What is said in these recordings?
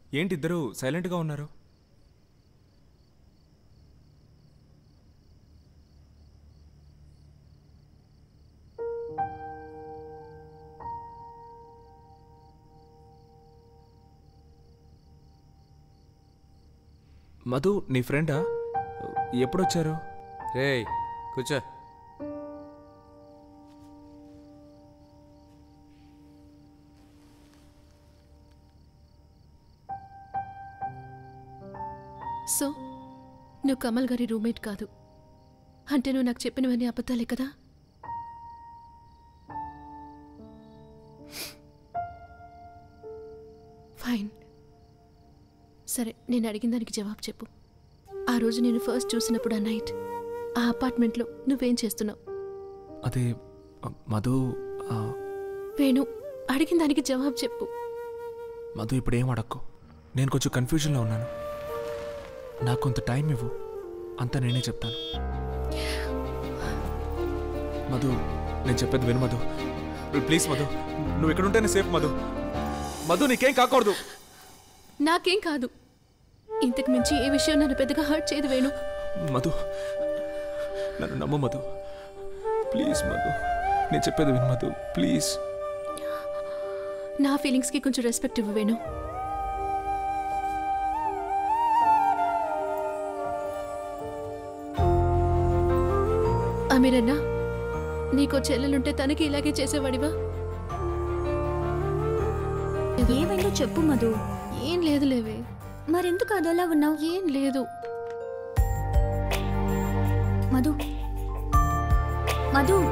ఏంటి ఇద్దరు సైలెంట్గా ఉన్నారు మధు నీ ఫ్రెండా ఎప్పుడొచ్చారు రేయ్ కూర్చో సో నువ్వు కమల్ గారి రూమ్మేట్ కాదు అంటే నువ్వు నాకు చెప్పినవన్నీ అబద్ధాలే కదా ఫైన్ సరే నేను అడిగిన దానికి జవాబు చెప్పు ఆ రోజు నేను ఫస్ట్ చూసినప్పుడు ఆ నైట్ ఆ అపార్ట్మెంట్లో నువ్వేం చేస్తున్నావు అదే ఆ, మధు ఆ, వేణు అడిగిన దానికి జవాబు చెప్పు మధు ఇప్పుడు ఏం అడక్కు నేను కొంచెం కన్ఫ్యూజన్లో ఉన్నాను నాకు కొంత టైం ఇవ్వు అంతా నేనే చెప్తాను మధు నేను చెప్పేది విను మధు ప్లీజ్ మధు నువ్వు ఇక్కడ ఉంటేనే సేఫ్ మధు మధు నీకేం కాకూడదు నాకేం కాదు ఇంతకు మించి ఏ విషయం నన్ను పెద్దగా హర్ట్ చేయదు వేణు మధు నన్ను నమ్ము మధు ప్లీజ్ మధు నేను చెప్పేది విను మధు ప్లీజ్ నా ఫీలింగ్స్కి కొంచెం రెస్పెక్ట్ ఇవ్వు వేణు అమీరన్నా నీకో చెల్లెలుంటే తనకి ఇలాగే చేసేవాడివా ఏమైందో చెప్పు మధు ఏం లేదు లేవే మరెందుకు అదోలా ఉన్నావు ఏం లేదు మధు మధు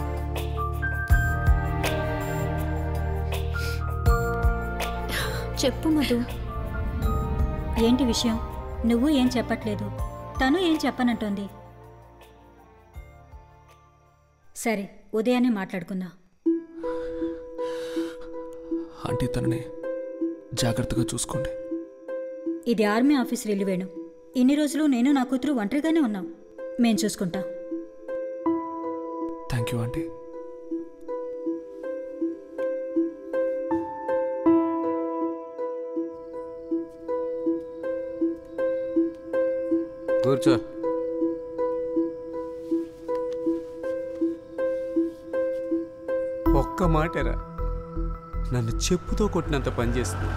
చెప్పు మధు ఏంటి విషయం నువ్వు ఏం చెప్పట్లేదు తను ఏం చెప్పనంటోంది సరే ఉదయాన్నే మాట్లాడుకుందాం ఆంటీ తనని జాగ్రత్తగా చూసుకోండి ఇది ఆర్మీ ఆఫీస్ రిలివేణు ఇన్ని రోజులు నేను నా కూతురు ఒంటరిగానే ఉన్నాం మేం చూసుకుంటాం థ్యాంక్ యూ ఆంటీ కూర్చో ఒక్క మాటరా నన్ను చెప్పుతో కొట్టినంత పని చేస్తుంది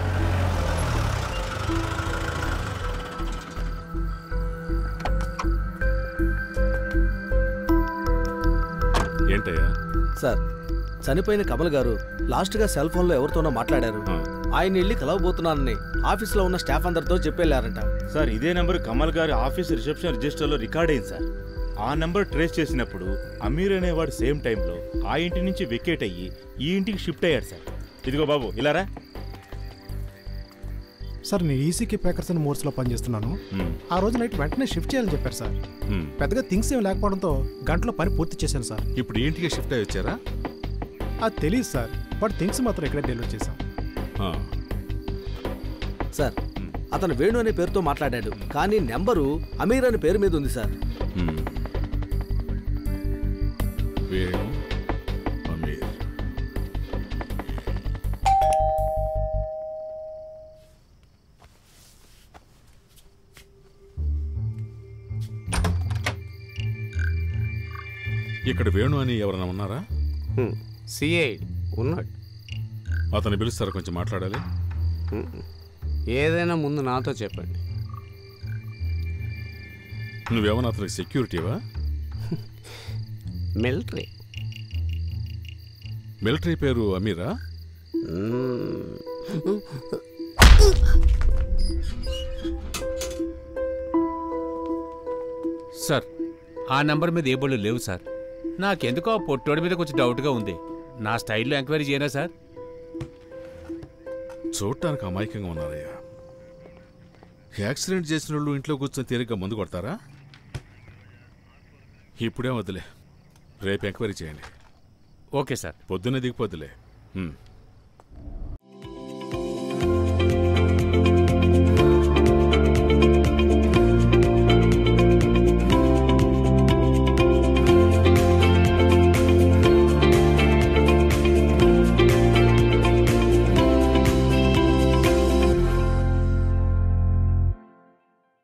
ఏంటయ్యా సార్ చనిపోయిన కమల్ గారు లాస్ట్గా సెల్ ఫోన్లో ఎవరితోనో మాట్లాడారు ఆ. ఆయన వెళ్ళి కలవబోతున్నానని ఆఫీస్లో ఉన్న స్టాఫ్ అందరితో చెప్పెళ్ళారట సార్ ఇదే నెంబర్ కమల్ గారి ఆఫీస్ రిసెప్షన్ రిజిస్టర్లో రికార్డ్ అయింది సార్ ఆ నెంబర్ ట్రేస్ చేసినప్పుడు అమీర్ అనేవాడు సేమ్ టైంలో ఆ ఇంటి నుంచి వెకేట్ అయ్యి ఈ ఇంటికి షిఫ్ట్ అయ్యాడు సార్ ఇదిగో బాబు ఇలారా సార్ నేను ఈసీకి ప్యాకర్స్ అని మోర్స్లో పనిచేస్తున్నాను హ్మ్, ఆ రోజు నైట్ వెంటనే షిఫ్ట్ చేయాలని చెప్పారు సార్ హ్మ్. పెద్దగా థింగ్స్ ఏం లేకపోవడంతో గంటలో పని పూర్తి చేశాను సార్ ఇప్పుడు ఈ ఇంటికి షిఫ్ట్ అయ్యి వచ్చారా అది తెలియదు సార్ బట్ థింగ్స్ మాత్రం ఇక్కడే డెలివరీ చేశాం ఆ, సార్ అతను వేణు అనే పేరుతో మాట్లాడాడు కానీ నెంబరు అమీర్ అనే పేరు మీద ఉంది సార్ హ్మ్. వేణు అమీర్ ఇక్కడ వేణు అని ఎవరైనా ఉన్నారా సిఐ ఉన్నాడు అతను పిలుస్తారా కొంచెం మాట్లాడాలి ఏదైనా ముందు నాతో చెప్పండి నువ్వేమన్నా అతనికి సెక్యూరిటీవా మిలిటరీ మిలిటరీ పేరు అమీరా సార్ ఆ నంబర్ మీద ఏ బళ్ళు లేవు సార్ నాకెందుకో ఆ పొట్టోడి మీద కొంచెం డౌట్గా ఉంది నా స్టైల్లో ఎంక్వైరీ చేయనా సార్ చూడటానికి అమాయకంగా ఉన్నారయ్యా యాక్సిడెంట్ చేసిన వాళ్ళు ఇంట్లో కూర్చొని తేలిగ్గా ముందు కొడతారా ఇప్పుడే వద్దులే రేపు ఎంక్వైరీ చేయండి ఓకే సార్ పొద్దున్నే దిగిపోద్దులే హ్మ్.